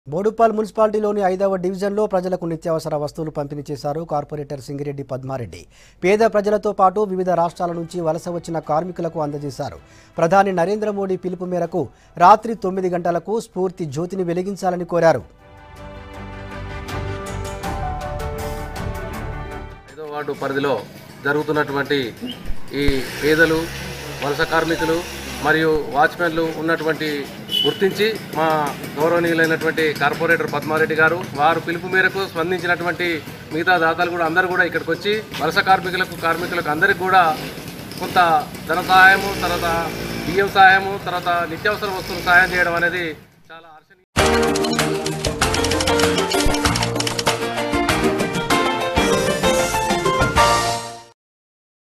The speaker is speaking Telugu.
బోడుపాల్ మున్సిపాలిటీలోని ఐదవ డివిజన్లో ప్రజలకు నిత్యావసర వస్తువులు పంపిణీ చేశారు కార్పొరేటర్ సింగిరెడ్డి పద్మారెడ్డి పేద ప్రజలతో పాటు వివిధ రాష్ట్రాల నుంచి వలస వచ్చిన కార్మికులకు అందజేశారు ప్రధాని నరేంద్ర మోడీ పిలుపు మేరకు రాత్రి తొమ్మిది గంటలకు స్ఫూర్తి జ్యోతిని వెలిగించాలని కోరారు ఐదో వార్డు పరిధిలో జరుగుతున్నటువంటి ఈ పేదలు వలస కార్మికులు మరియు వాచ్మెన్లు ఉన్నటువంటి గుర్తించి మా గౌరవనీయులైనటువంటి కార్పొరేటర్ పద్మారెడ్డి గారు వారు పిలుపు మేరకు స్పందించినటువంటి మిగతా దాతలు కూడా అందరూ కూడా ఇక్కడికి వచ్చి వలస కార్మికులకు కార్మికులకు అందరికీ కూడా కొంత ధన సహాయము తర్వాత బియ్యం సహాయము తర్వాత నిత్యావసర వస్తువులు సహాయం చేయడం అనేది చాలా హర్షణీయ